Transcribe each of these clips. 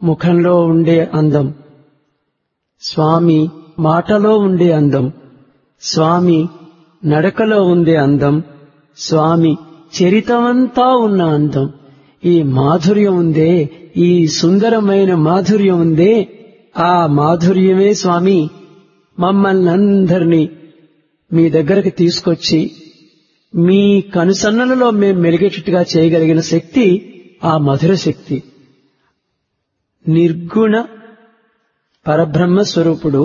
ముఖంలో ఉండే అందం స్వామి మాటలో ఉండే అందం స్వామి నడకలో ఉండే అందం స్వామి చరితమంతా ఉన్న అందం ఈ మాధుర్యం ఉందే ఈ సుందరమైన మాధుర్యం ఉందే ఆ మాధుర్యమే స్వామి మమ్మల్ని అందరినీ మీ దగ్గరకు తీసుకొచ్చి మీ కనుసన్నలలో మేము మెలిగేటట్టుగా చేయగలిగిన శక్తి ఆ మధుర శక్తి నిర్గుణ పరబ్రహ్మ స్వరూపుడు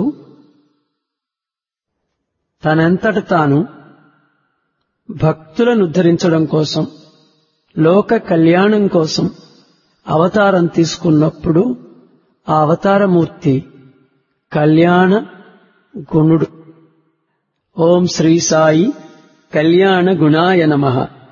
తనంతట తాను భక్తులను ఉద్ధరించడం కోసం లోక కళ్యాణం కోసం అవతారం తీసుకున్నప్పుడు ఆ అవతారమూర్తి కళ్యాణ గుణుడు ఓం శ్రీ సాయి కళ్యాణ గుణాయ నమ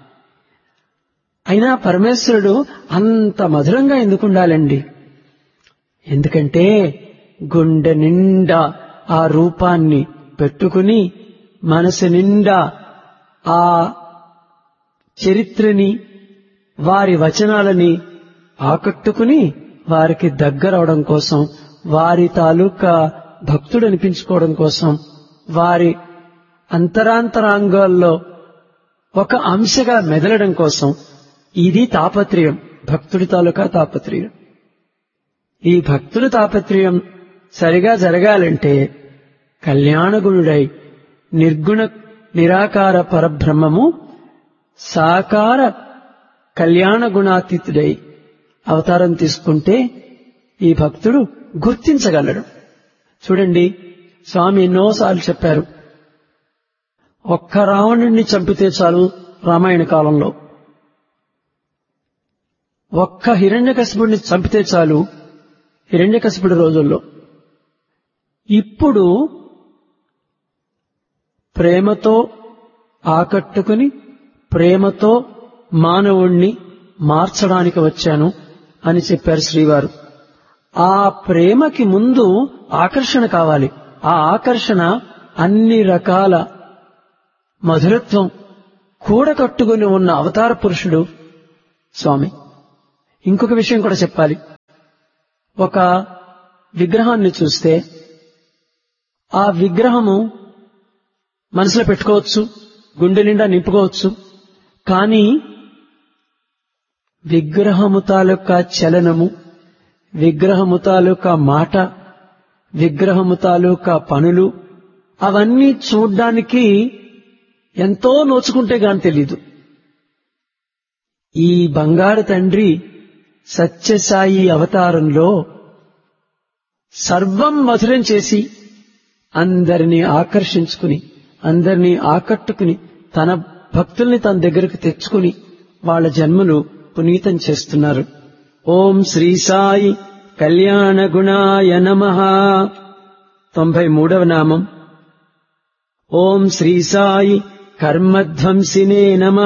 అయినా పరమేశ్వరుడు అంత మధురంగా ఎందుకు ఉండాలండి ఎందుకంటే గుండె నిండా ఆ రూపాన్ని పెట్టుకుని మనసు నిండా ఆ చరిత్రని వారి వచనాలని ఆకట్టుకుని వారికి దగ్గరవడం కోసం వారి తాలూకా భక్తుడు అనిపించుకోవడం కోసం వారి అంతరాంతరాంగాల్లో ఒక అంశగా మెదలడం కోసం ఇది తాపత్రయం భక్తుడి తాలూకా తాపత్రయం ఈ భక్తుల తాపత్రయం సరిగా జరగాలంటే కళ్యాణగుణుడై నిర్గుణ నిరాకార పరబ్రహ్మము సాకార కళ్యాణ గుణాతీతుడై అవతారం తీసుకుంటే ఈ భక్తుడు గుర్తించగలడు చూడండి స్వామి ఎన్నోసార్లు చెప్పారు ఒక్క రావణుణ్ణి చంపితే చాలు రామాయణ కాలంలో ఒక్క హిరణ్యకశిపుడిని చంపితే చాలు హిరణ్యకశిపుడి రోజుల్లో ఇప్పుడు ప్రేమతో ఆకట్టుకుని ప్రేమతో మానవుణ్ణి మార్చడానికి వచ్చాను అని చెప్పారు శ్రీవారు ఆ ప్రేమకి ముందు ఆకర్షణ కావాలి ఆ ఆకర్షణ అన్ని రకాల మధురత్వం కూడకట్టుకుని ఉన్న అవతార పురుషుడు స్వామి ఇంకొక విషయం కూడా చెప్పాలి ఒక విగ్రహాన్ని చూస్తే ఆ విగ్రహము మనసులో పెట్టుకోవచ్చు గుండె నిండా నింపుకోవచ్చు కానీ విగ్రహము తాలూకా చలనము విగ్రహము తాలూకా మాట విగ్రహము తాలూకా పనులు అవన్నీ చూడ్డానికి ఎంతో నోచుకుంటే గాని తెలీదు ఈ బంగారు తండ్రి సత్యసాయి అవతారంలో సర్వం మధురం చేసి అందరినీ ఆకర్షించుకుని అందరినీ ఆకట్టుకుని తన భక్తుల్ని తన దగ్గరకు తెచ్చుకుని వాళ్ళ జన్మలు పునీతం చేస్తున్నారు ఓం శ్రీ సాయి కళ్యాణ గుణాయ నమ తొంభై మూడవ నామం ఓం శ్రీ సాయి కర్మధ్వంసినే నమ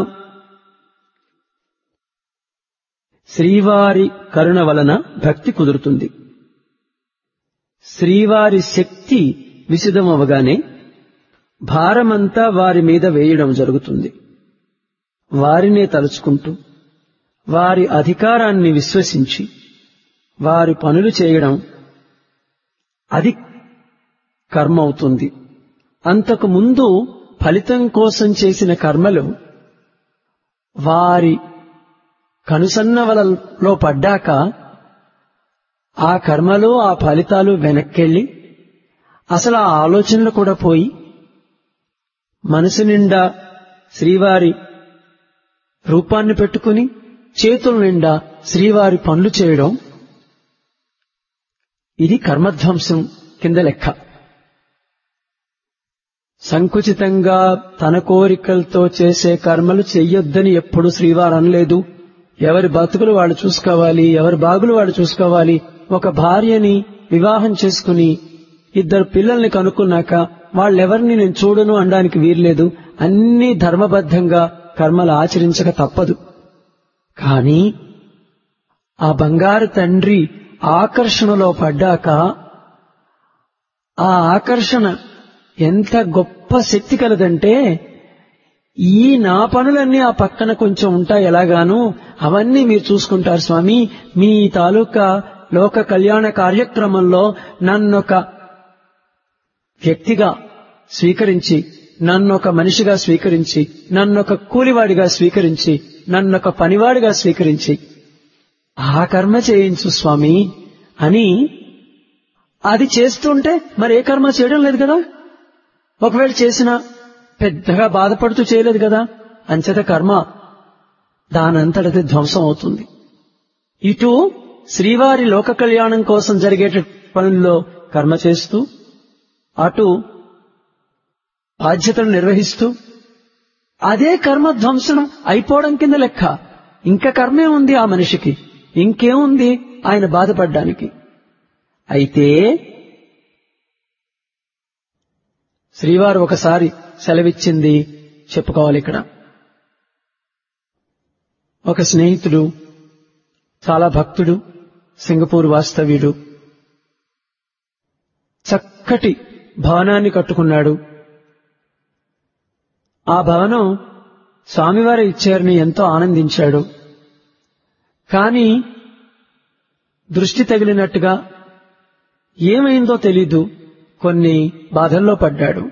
శ్రీవారి కరుణ వలన భక్తి కుదురుతుంది శ్రీవారి శక్తి విశుద్ధమవగానే భారమంతా వారి మీద వేయడం జరుగుతుంది వారినే తలుచుకుంటూ వారి అధికారాన్ని విశ్వసించి వారి పనులు చేయడం అది కర్మ అవుతుంది అంతకు ముందు ఫలితం కోసం చేసిన కర్మలు వారి కనుసన్నవలలో పడ్డాక ఆ కర్మలు ఆ ఫలితాలు వెనక్కెళ్ళి అసలు ఆ ఆలోచనలు కూడా పోయి మనసు నిండా శ్రీవారి రూపాన్ని పెట్టుకుని చేతుల నిండా శ్రీవారి పనులు చేయడం ఇది కర్మధ్వంసం కింద లెక్క సంకుచితంగా తన కోరికలతో చేసే కర్మలు చెయ్యొద్దని ఎప్పుడు శ్రీవారు అనలేదు ఎవరి బతుకులు వాళ్ళు చూసుకోవాలి ఎవరి బాగులు వాళ్ళు చూసుకోవాలి ఒక భార్యని వివాహం చేసుకుని ఇద్దరు పిల్లల్ని కనుక్కున్నాక వాళ్ళెవరిని నేను చూడను అనడానికి వీర్లేదు అన్ని ధర్మబద్ధంగా కర్మలు ఆచరించక తప్పదు కాని ఆ బంగారు తండ్రి ఆకర్షణలో పడ్డాక ఆ ఆకర్షణ ఎంత గొప్ప శక్తి కలదంటే ఈ నా పనులన్నీ ఆ పక్కన కొంచెం ఉంటాయి ఎలాగాను అవన్నీ మీరు చూసుకుంటారు స్వామి మీ తాలూకా లోక కళ్యాణ కార్యక్రమంలో నన్నొక వ్యక్తిగా స్వీకరించి నన్నొక మనిషిగా స్వీకరించి నన్నొక కూలివాడిగా స్వీకరించి నన్నొక పనివాడిగా స్వీకరించి ఆ కర్మ చేయించు స్వామి అని అది చేస్తుంటే మరి ఏ కర్మ చేయడం లేదు కదా ఒకవేళ చేసినా పెద్దగా బాధపడుతూ చేయలేదు కదా అంచేత కర్మ దానంతటది ధ్వంసం అవుతుంది ఇటు శ్రీవారి లోక కళ్యాణం కోసం జరిగే పనుల్లో కర్మ చేస్తూ అటు బాధ్యతలు నిర్వహిస్తూ అదే కర్మ ధ్వంసనం అయిపోవడం కింద లెక్క ఇంకా కర్మే ఉంది ఆ మనిషికి ఇంకేముంది ఆయన బాధపడ్డానికి అయితే శ్రీవారు ఒకసారి సెలవిచ్చింది చెప్పుకోవాలి ఇక్కడ ఒక స్నేహితుడు చాలా భక్తుడు సింగపూర్ వాస్తవ్యుడు చక్కటి భవనాన్ని కట్టుకున్నాడు ఆ భవనం స్వామివారి ఇచ్చారని ఎంతో ఆనందించాడు కాని దృష్టి తగిలినట్టుగా ఏమైందో తెలీదు కొన్ని బాధల్లో పడ్డాడు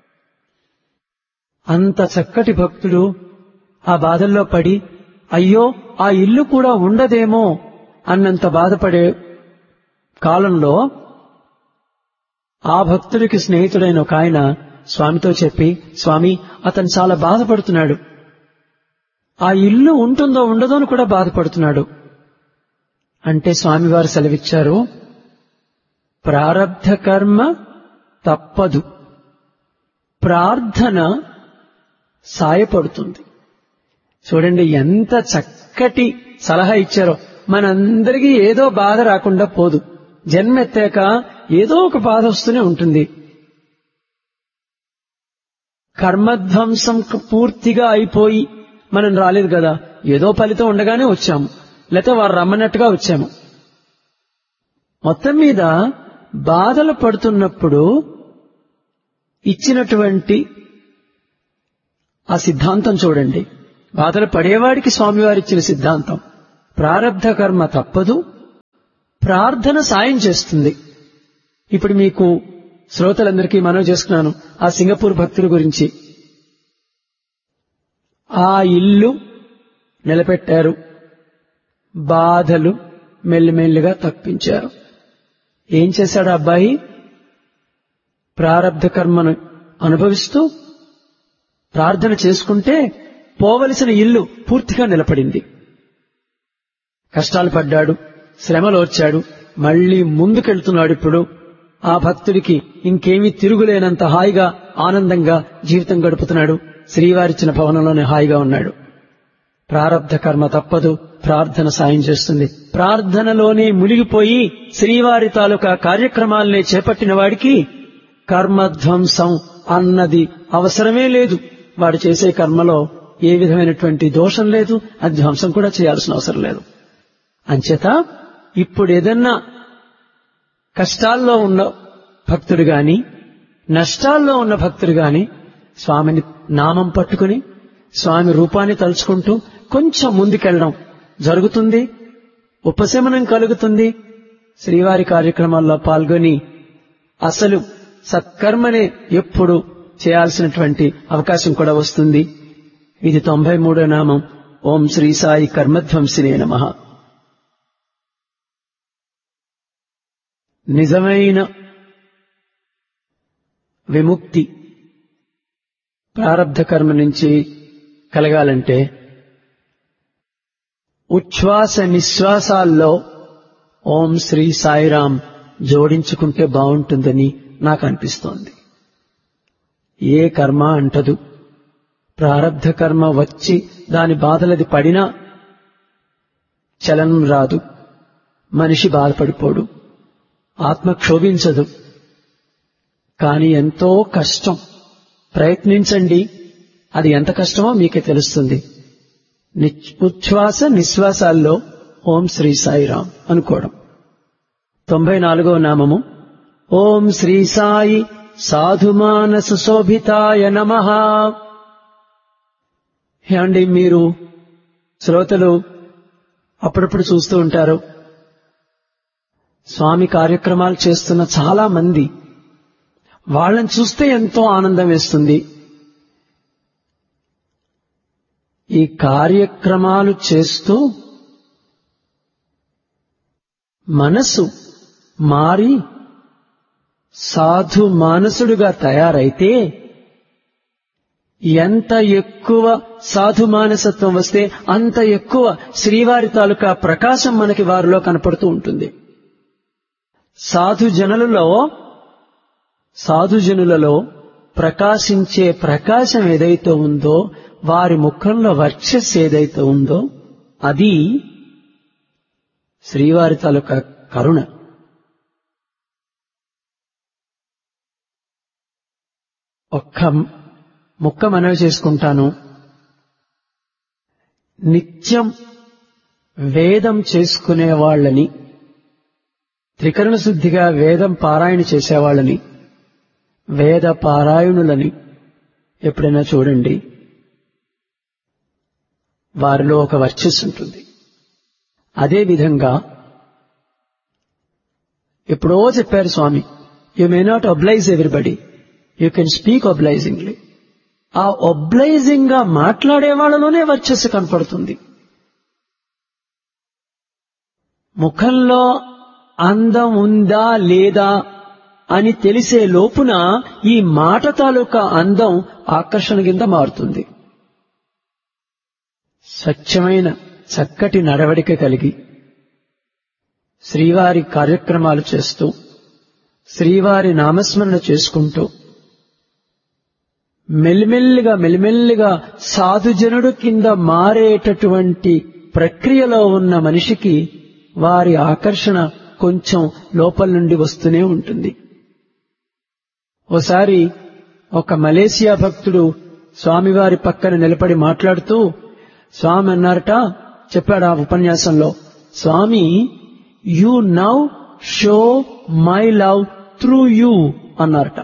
అంత చక్కటి భక్తుడు ఆ బాధల్లో పడి అయ్యో ఆ ఇల్లు కూడా ఉండదేమో అన్నంత బాధపడే కాలంలో ఆ భక్తుడికి స్నేహితుడైన ఒక ఆయన స్వామితో చెప్పి స్వామి అతను చాలా బాధపడుతున్నాడు ఆ ఇల్లు ఉంటుందో ఉండదో అని కూడా బాధపడుతున్నాడు అంటే స్వామివారు సెలవిచ్చారు ప్రారబ్ధ కర్మ తప్పదు ప్రార్థన సాయపడుతుంది చూడండి ఎంత చక్కటి సలహా ఇచ్చారో మనందరికీ ఏదో బాధ రాకుండా పోదు జన్మెత్తాక ఏదో ఒక బాధ వస్తూనే ఉంటుంది కర్మధ్వంసం పూర్తిగా అయిపోయి మనం రాలేదు కదా ఏదో ఫలితం ఉండగానే వచ్చాము లేకపోతే వారు రమ్మన్నట్టుగా వచ్చాము మొత్తం మీద బాధలు పడుతున్నప్పుడు ఇచ్చినటువంటి ఆ సిద్ధాంతం చూడండి బాధలు పడేవాడికి స్వామివారు ఇచ్చిన సిద్ధాంతం ప్రారబ్ధ కర్మ తప్పదు ప్రార్థన సాయం చేస్తుంది ఇప్పుడు మీకు శ్రోతలందరికీ మనవి చేసుకున్నాను ఆ సింగపూర్ భక్తుల గురించి ఆ ఇల్లు నిలబెట్టారు బాధలు మెల్లిమెల్లిగా తప్పించారు ఏం చేశాడు ఆ అబ్బాయి ప్రారబ్ధ కర్మను అనుభవిస్తూ ప్రార్థన చేసుకుంటే పోవలసిన ఇల్లు పూర్తిగా నిలబడింది కష్టాలు పడ్డాడు శ్రమలు వచ్చాడు మళ్లీ ముందుకెళ్తున్నాడు ఇప్పుడు ఆ భక్తుడికి ఇంకేమీ తిరుగులేనంత హాయిగా ఆనందంగా జీవితం గడుపుతున్నాడు శ్రీవారిచ్చిన భవనంలోనే హాయిగా ఉన్నాడు ప్రారబ్ధ కర్మ తప్పదు ప్రార్థన సాయం చేస్తుంది ప్రార్థనలోనే మునిగిపోయి శ్రీవారి తాలూకా కార్యక్రమాలనే చేపట్టిన వాడికి కర్మధ్వంసం అన్నది అవసరమే లేదు వాడు చేసే కర్మలో ఏ విధమైనటువంటి దోషం లేదు అది ధ్వంసం కూడా చేయాల్సిన అవసరం లేదు అంచేత ఇప్పుడు ఏదన్నా కష్టాల్లో ఉన్న భక్తుడు గాని నష్టాల్లో ఉన్న భక్తుడు గాని స్వామిని నామం పట్టుకుని స్వామి రూపాన్ని తలుచుకుంటూ కొంచెం ముందుకెళ్ళడం జరుగుతుంది ఉపశమనం కలుగుతుంది శ్రీవారి కార్యక్రమాల్లో పాల్గొని అసలు సత్కర్మనే ఎప్పుడు చేయాల్సినటువంటి అవకాశం కూడా వస్తుంది ఇది తొంభై మూడో నామం ఓం శ్రీ సాయి కర్మధ్వంసినే నమ నిజమైన విముక్తి ప్రారబ్ధ కర్మ నుంచి కలగాలంటే ఉచ్ఛ్వాస నిశ్వాసాల్లో ఓం శ్రీ సాయిరాం జోడించుకుంటే బాగుంటుందని నాకు అనిపిస్తోంది ఏ కర్మ అంటదు ప్రారబ్ధ కర్మ వచ్చి దాని బాధలది పడినా చలనం రాదు మనిషి బాధపడిపోడు ఆత్మ క్షోభించదు కాని ఎంతో కష్టం ప్రయత్నించండి అది ఎంత కష్టమో మీకే తెలుస్తుంది ఉచ్ఛ్వాస నిశ్వాసాల్లో ఓం శ్రీ సాయిరాం అనుకోవడం తొంభై నాలుగవ నామము ఓం శ్రీ సాయి సాధుమానస శోభితాయ నమ ఏమండి మీరు శ్రోతలు అప్పుడప్పుడు చూస్తూ ఉంటారు స్వామి కార్యక్రమాలు చేస్తున్న చాలా మంది వాళ్ళని చూస్తే ఎంతో ఆనందం వేస్తుంది ఈ కార్యక్రమాలు చేస్తూ మనసు మారి సాధు మానసుడుగా తయారైతే ఎంత ఎక్కువ సాధు మానసత్వం వస్తే అంత ఎక్కువ శ్రీవారి తాలూకా ప్రకాశం మనకి వారిలో కనపడుతూ ఉంటుంది సాధు జనులలో సాధుజనులలో ప్రకాశించే ప్రకాశం ఏదైతే ఉందో వారి ముఖంలో వర్చస్సు ఏదైతే ఉందో అది శ్రీవారి తాలూకా కరుణ ఒక్క ముక్క మనవి చేసుకుంటాను నిత్యం వేదం చేసుకునే వాళ్ళని త్రికరణ శుద్ధిగా వేదం పారాయణ చేసేవాళ్ళని వేద పారాయణులని ఎప్పుడైనా చూడండి వారిలో ఒక వర్చస్సు ఉంటుంది అదేవిధంగా ఎప్పుడో చెప్పారు Swami you may not oblige everybody you can speak obligingly ఆ ఒబ్లైజింగ్ గా మాట్లాడే వాళ్ళలోనే వర్చస్సు కనపడుతుంది ముఖంలో అందం ఉందా లేదా అని తెలిసే లోపున ఈ మాట తాలూకా అందం ఆకర్షణ కింద మారుతుంది స్వచ్ఛమైన చక్కటి నడవడిక కలిగి శ్రీవారి కార్యక్రమాలు చేస్తూ శ్రీవారి నామస్మరణ చేసుకుంటూ మెల్లిమెల్లిగా మెల్లిమెల్లిగా సాధుజనుడు కింద మారేటటువంటి ప్రక్రియలో ఉన్న మనిషికి వారి ఆకర్షణ కొంచెం లోపల నుండి వస్తూనే ఉంటుంది ఓసారి ఒక మలేసియా భక్తుడు స్వామివారి పక్కన నిలబడి మాట్లాడుతూ స్వామి అన్నారట చెప్పాడు ఆ ఉపన్యాసంలో Swami you now show my love through you అన్నారట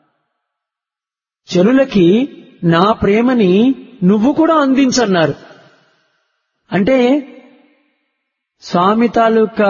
చెలులకి నా ప్రేమని నువ్వు కూడా అందించన్నారు అంటే స్వామి తాలూకా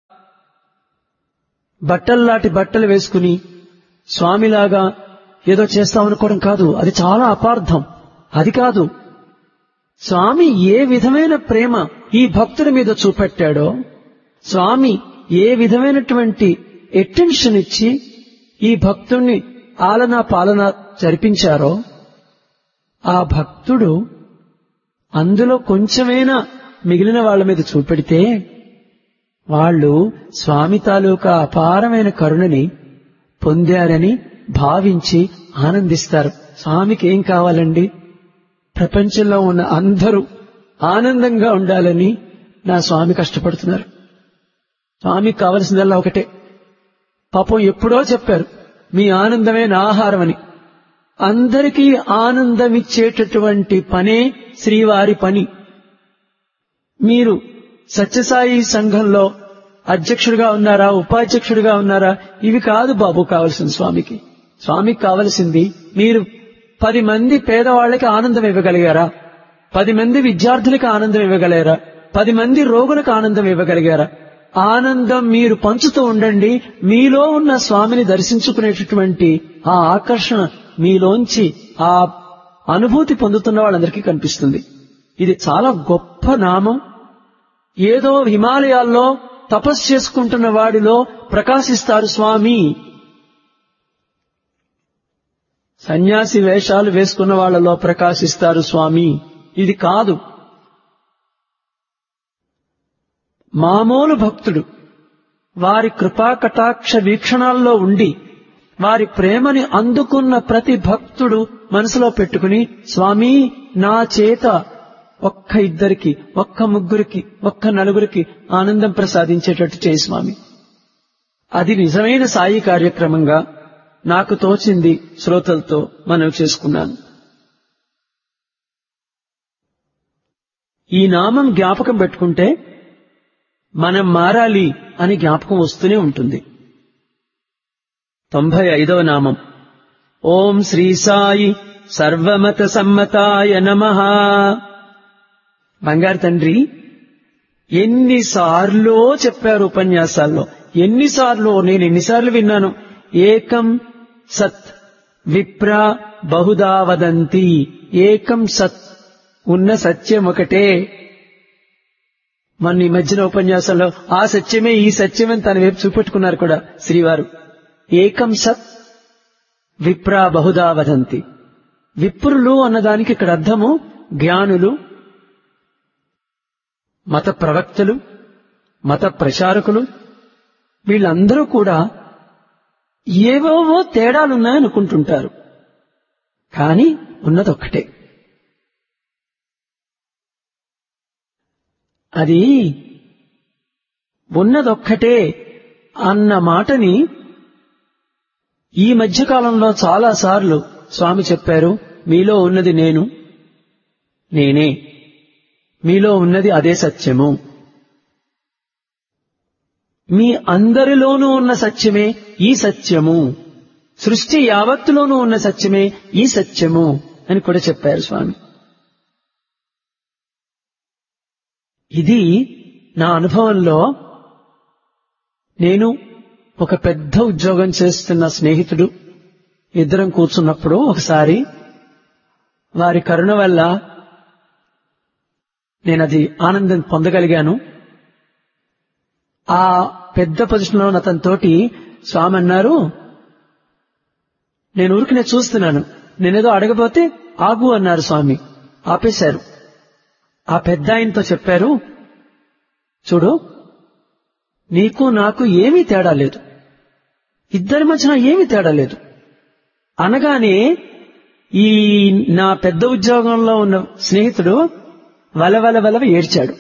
బట్టల్లాంటి బట్టలు వేసుకుని స్వామిలాగా ఏదో చేస్తామనుకోవడం కాదు అది చాలా అపార్థం అది కాదు స్వామి ఏ విధమైన ప్రేమ ఈ భక్తుడి మీద చూపెట్టాడో స్వామి ఏ విధమైనటువంటి అటెన్షన్ ఇచ్చి ఈ భక్తుణ్ణి ఆలన పాలన జరిపించారో ఆ భక్తుడు అందులో కొంచెమైనా మిగిలిన వాళ్ళ మీద చూపెడితే వాళ్ళు స్వామి తాలూకా అపారమైన కరుణని పొందారని భావించి ఆనందిస్తారు స్వామికి ఏం కావాలండి ప్రపంచంలో ఉన్న అందరూ ఆనందంగా ఉండాలని నా స్వామి కష్టపడుతున్నారు స్వామికి కావలసిందల్లా ఒకటే పాపం ఎప్పుడో చెప్పారు మీ ఆనందమే నా ఆహారం అని అందరికీ ఆనందమిచ్చేటటువంటి పనే శ్రీవారి పని మీరు సత్యసాయి సంఘంలో అధ్యక్షుడిగా ఉన్నారా ఉపాధ్యక్షుడిగా ఉన్నారా ఇవి కాదు బాబు కావలసిన స్వామికి స్వామికి కావలసింది మీరు పది మంది పేదవాళ్ళకి ఆనందం ఇవ్వగలిగారా పది మంది విద్యార్థులకు ఆనందం ఇవ్వగలిగారా పది మంది రోగులకు ఆనందం ఇవ్వగలిగారా ఆనందం మీరు పంచుతూ ఉండండి మీలో ఉన్న స్వామిని దర్శించుకునేటటువంటి ఆ ఆకర్షణ మీలోంచి ఆ అనుభూతి పొందుతున్న వాళ్ళందరికీ కనిపిస్తుంది ఇది చాలా గొప్ప నామం ఏదో హిమాలయాల్లో తపస్సు చేసుకుంటున్న వాడిలో ప్రకాశిస్తారు స్వామి సన్యాసి వేషాలు వేసుకున్న వాళ్లలో ప్రకాశిస్తారు స్వామి ఇది కాదు మామూలు భక్తుడు వారి కృపా కటాక్ష వీక్షణాల్లో ఉండి వారి ప్రేమని అందుకున్న ప్రతి భక్తుడు మనసులో పెట్టుకుని స్వామి నా చేత ఒక్క ఇద్దరికి ఒక్క ముగ్గురికి ఒక్క నలుగురికి ఆనందం ప్రసాదించేటట్టు చేయి స్వామి అది నిజమైన సాయి కార్యక్రమంగా నాకు తోచింది శ్రోతలతో మనవి చేసుకున్నాను ఈ నామం జ్ఞాపకం పెట్టుకుంటే మనం మారాలి అని జ్ఞాపకం వస్తూనే ఉంటుంది తొంభై ఐదవ నామం ఓం శ్రీ సాయి సర్వమత సమ్మతాయ నమ బంగారు తండ్రి ఎన్నిసార్లో చెప్పారు ఉపన్యాసాల్లో ఎన్నిసార్లు నేను ఎన్నిసార్లు విన్నాను ఏకం సత్ విప్ర బహుదా వదంతి ఏకం సత్ ఉన్న సత్యం ఒకటే మన ఈ మధ్యన ఉపన్యాసంలో ఆ సత్యమే ఈ సత్యమని తన వైపు చూపెట్టుకున్నారు కూడా శ్రీవారు ఏకం సత్ విప్ర బహుదా వదంతి విప్రులు అన్నదానికి ఇక్కడ అర్థము జ్ఞానులు మత ప్రవక్తలు మత ప్రచారకులు వీళ్ళందరూ కూడా ఏవేవో తేడాలున్నాయనుకుంటుంటారు కానీ ఉన్నదొక్కటే అది ఉన్నదొక్కటే అన్న మాటని ఈ మధ్యకాలంలో చాలా సార్లు స్వామి చెప్పారు మీలో ఉన్నది నేను నేనే మీలో ఉన్నది అదే సత్యము మీ అందరిలోనూ ఉన్న సత్యమే ఈ సత్యము సృష్టి యావత్తులోనూ ఉన్న సత్యమే ఈ సత్యము అని కూడా చెప్పారు స్వామి ఇది నా అనుభవంలో నేను ఒక పెద్ద ఉద్యోగం చేస్తున్న స్నేహితుడు ఇద్దరం కూర్చున్నప్పుడు ఒకసారి వారి కరుణ వల్ల నేను అది ఆనందం పొందగలిగాను ఆ పెద్ద పొజిషన్లో ఉన్న అతనితోటి స్వామి అన్నారు నేను ఊరికి నేను చూస్తున్నాను నేనేదో అడగబోతే ఆగు అన్నారు స్వామి ఆపేశారు ఆ పెద్ద ఆయనతో చెప్పారు చూడు నీకు నాకు ఏమీ తేడా లేదు ఇద్దరి మధ్యన ఏమీ తేడా లేదు అనగానే ఈ నా పెద్ద ఉద్యోగంలో ఉన్న స్నేహితుడు వలవల వలవ ఏడ్చాడు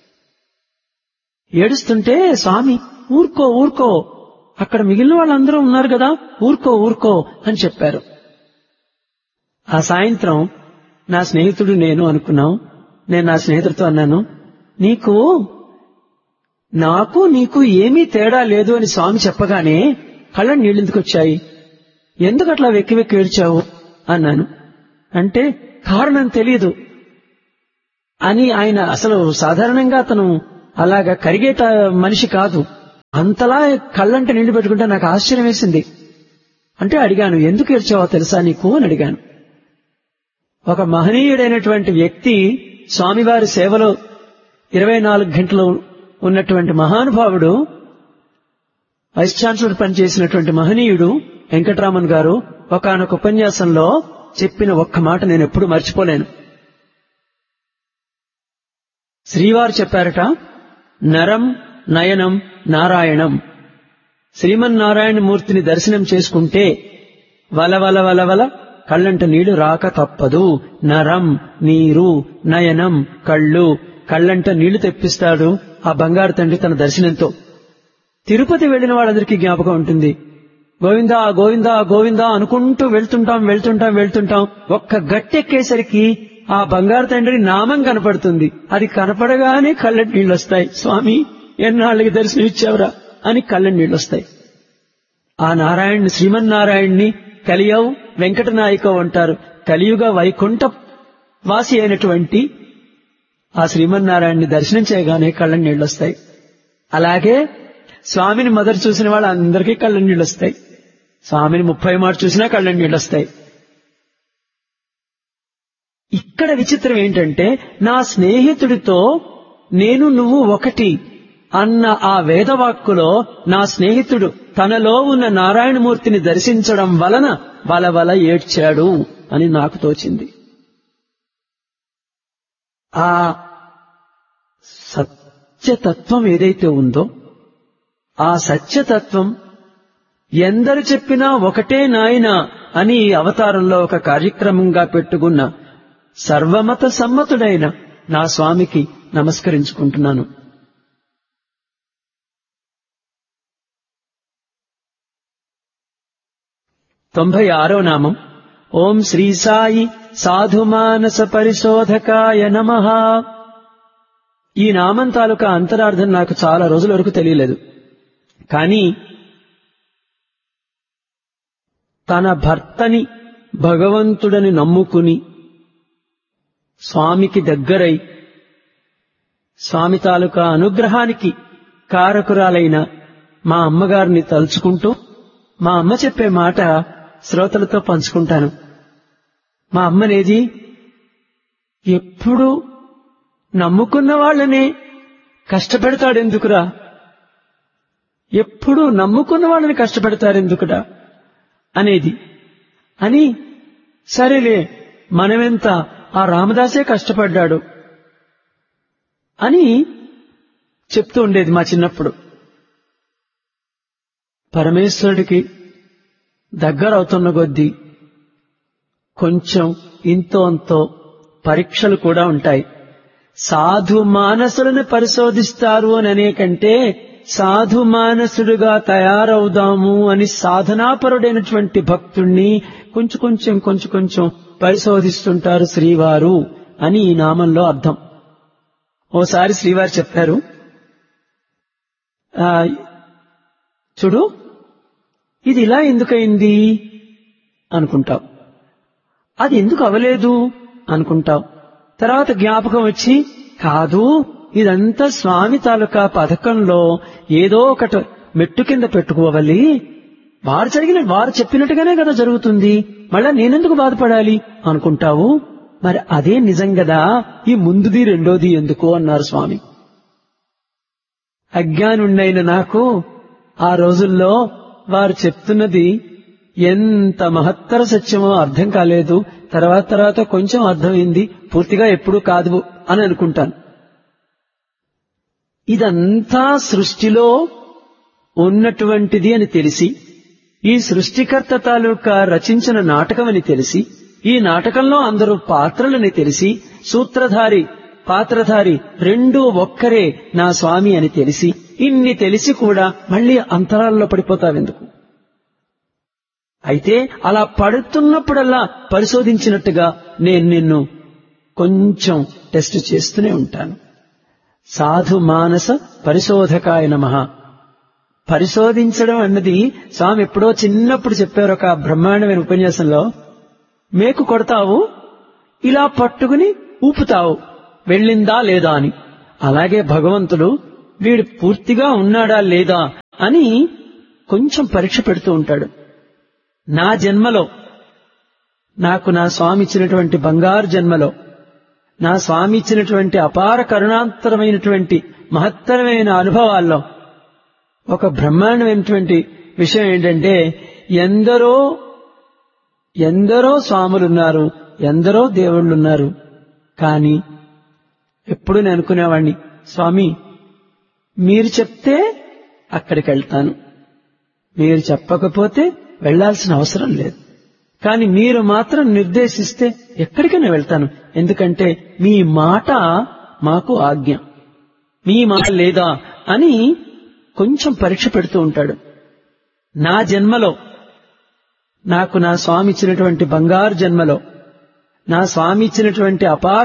ఏడుస్తుంటే స్వామి ఊరుకో ఊరుకో అక్కడ మిగిలిన వాళ్ళందరూ ఉన్నారు కదా ఊరుకో ఊరుకో అని చెప్పారు ఆ సాయంత్రం నా స్నేహితుడు నేను అనుకున్నాం నేను నా స్నేహితుడితో అన్నాను నీకు నాకు నీకు ఏమీ తేడా లేదు అని స్వామి చెప్పగానే కళ్ళ నీళ్ళెందుకు వచ్చాయి ఎందుకు అట్లా వెక్కి వెక్కి ఏడ్చావు అన్నాను అంటే కారణం తెలియదు అని ఆయన అసలు సాధారణంగా అతను అలాగా కరిగేట మనిషి కాదు అంతలా కళ్ళంటే నీళ్లు పెట్టుకుంటే నాకు ఆశ్చర్యం వేసింది అంటే అడిగాను ఎందుకు ఏడ్చావో తెలుసా నీకు అని అడిగాను ఒక మహనీయుడైనటువంటి వ్యక్తి స్వామివారి సేవలో ఇరవై నాలుగు గంటలు ఉన్నటువంటి మహానుభావుడు వైస్ ఛాన్సలర్ పనిచేసినటువంటి మహనీయుడు వెంకటరామన్ గారు ఒకనొక ఉపన్యాసంలో చెప్పిన ఒక్క మాట నేను ఎప్పుడు మర్చిపోలేను శ్రీవారు చెప్పారట నరం నయనం నారాయణం శ్రీమన్నారాయణ మూర్తిని దర్శనం చేసుకుంటే వలవల వలవల కళ్ళంట నీళ్లు రాక తప్పదు నరం నీరు నయనం కళ్ళు కళ్ళంట నీళ్లు తెప్పిస్తాడు ఆ బంగారు తండ్రి తన దర్శనంతో తిరుపతి వెళ్లిన వాళ్ళందరికీ జ్ఞాపకం ఉంటుంది గోవిందా గోవిందా గోవిందా అనుకుంటూ వెళ్తుంటాం వెళ్తుంటాం వెళ్తుంటాం ఒక్క గట్టెక్కేసరికి ఆ బంగారు తండ్రి నామం కనపడుతుంది అది కనపడగానే కళ్ళ నీళ్ళు వస్తాయి స్వామి ఎన్నాళ్ళకి దర్శనం ఇచ్చావురా అని కళ్ళ నీళ్ళు వస్తాయి ఆ నారాయణ్ణి శ్రీమన్నారాయణ్ణి కలియవు వెంకటనాయకవు అంటారు కలియుగ వైకుంఠ వాసి అయినటువంటి ఆ శ్రీమన్నారాయణ్ణి దర్శనం చేయగానే కళ్ళ నీళ్ళు వస్తాయి అలాగే స్వామిని మొదటి చూసిన వాళ్ళందరికీ కళ్ళ నీళ్ళు వస్తాయి స్వామిని ముప్పై మాట చూసినా కళ్ళ నీళ్ళు వస్తాయి ఇక్కడ విచిత్రం ఏంటంటే నా స్నేహితుడితో నేను నువ్వు ఒకటి అన్న ఆ వేదవాక్కులో నా స్నేహితుడు తనలో ఉన్న నారాయణమూర్తిని దర్శించడం వలన వలవల ఏడ్చాడు అని నాకు తోచింది ఆ సత్యతత్వం ఏదైతే ఉందో ఆ సత్యతత్వం ఎందరు చెప్పినా ఒకటే నాయన అని ఈ అవతారంలో ఒక కార్యక్రమంగా పెట్టుకున్న సర్వమత సమ్మతుడైన నా స్వామికి నమస్కరించుకుంటున్నాను తొంభై ఆరో నామం ఓం శ్రీ సాయి సాధుమానస పరిశోధకాయ నమ ఈ నామం తాలూకా అంతరార్థం నాకు చాలా రోజుల వరకు తెలియలేదు కానీ తన భర్తని భగవంతుడని నమ్ముకుని స్వామికి దగ్గరై స్వామి తాలూకా అనుగ్రహానికి కారకురాలైన మా అమ్మగారిని తలుచుకుంటూ మా అమ్మ చెప్పే మాట శ్రోతలతో పంచుకుంటాను మా అమ్మనేది ఎప్పుడు నమ్ముకున్న వాళ్ళని కష్టపెడతాడెందుకురా ఎప్పుడు నమ్ముకున్న వాళ్ళని కష్టపెడతారెందుకురా అనేది అని సరేలే మనమెంత ఆ రామదాసే కష్టపడ్డాడు అని చెప్తూ ఉండేది మా చిన్నప్పుడు పరమేశ్వరుడికి దగ్గర అవుతున్న కొద్దీ కొంచెం ఇంతో అంతో పరీక్షలు కూడా ఉంటాయి సాధు మానసులను పరిశోధిస్తారు అని అనే కంటే సాధు మానసుడుగా తయారవుదాము అని సాధనాపరుడైనటువంటి భక్తుణ్ణి కొంచెం కొంచెం కొంచెం కొంచెం పరిశోధిస్తుంటారు శ్రీవారు అని ఈ నామంలో అర్థం ఓసారి శ్రీవారు చెప్పారు ఆ, చూడు ఇది ఇలా ఎందుకయింది అనుకుంటావు అది ఎందుకు అవలేదు అనుకుంటావు తర్వాత జ్ఞాపకం వచ్చి కాదు ఇదంతా స్వామి తాలూకా పథకంలో ఏదో ఒకటి మెట్టు కింద పెట్టుకోవాలి వారు జరిగిన వారు చెప్పినట్టుగానే కదా జరుగుతుంది మళ్ళా నేనెందుకు బాధపడాలి అనుకుంటావు మరి అదే నిజం కదా ఈ ముందుది రెండోది ఎందుకు అన్నారు స్వామి అజ్ఞానుండైన నాకు ఆ రోజుల్లో వారు చెప్తున్నది ఎంత మహత్తర సత్యమో అర్థం కాలేదు తర్వాత తర్వాత కొంచెం అర్థమైంది పూర్తిగా ఎప్పుడూ కాదు అని అనుకుంటాను ఇదంతా సృష్టిలో ఉన్నటువంటిది అని తెలిసి ఈ సృష్టికర్త తాలూకా రచించిన నాటకం అని తెలిసి ఈ నాటకంలో అందరూ పాత్రలని తెలిసి సూత్రధారి పాత్రధారి రెండూ ఒక్కరే నా స్వామి అని తెలిసి ఇన్ని తెలిసి కూడా మళ్ళీ అంతరాల్లో పడిపోతావెందుకు అయితే అలా పడుతున్నప్పుడల్లా పరిశోధించినట్టుగా నేను నిన్ను కొంచెం టెస్ట్ చేస్తూనే ఉంటాను సాధు మానస పరిశోధకాయ నమః పరిశోధించడం అన్నది స్వామి ఎప్పుడో చిన్నప్పుడు చెప్పారు ఒక బ్రహ్మాండమైన ఉపన్యాసంలో మేకు కొడతావు ఇలా పట్టుకుని ఊపుతావు వెళ్ళిందా లేదా అని అలాగే భగవంతుడు వీడు పూర్తిగా ఉన్నాడా లేదా అని కొంచెం పరీక్ష పెడుతూ ఉంటాడు నా జన్మలో నాకు నా స్వామి ఇచ్చినటువంటి బంగారు జన్మలో నా స్వామి ఇచ్చినటువంటి అపార కరుణాంతరమైనటువంటి మహత్తరమైన అనుభవాల్లో ఒక బ్రహ్మాండమైనటువంటి విషయం ఏంటంటే ఎందరో ఎందరో స్వాములున్నారు ఎందరో దేవుళ్ళున్నారు కానీ ఎప్పుడు నేను అనుకునేవాణ్ణి స్వామి మీరు చెప్తే అక్కడికి వెళ్తాను మీరు చెప్పకపోతే వెళ్లాల్సిన అవసరం లేదు కానీ మీరు మాత్రం నిర్దేశిస్తే ఎక్కడికైనా వెళ్తాను ఎందుకంటే మీ మాట మాకు ఆజ్ఞ మీ మాట లేదా అని కొంచెం పరీక్ష పెడుతూ ఉంటాడు నా జన్మలో నాకు నా స్వామి ఇచ్చినటువంటి బంగారు జన్మలో నా స్వామి ఇచ్చినటువంటి అపార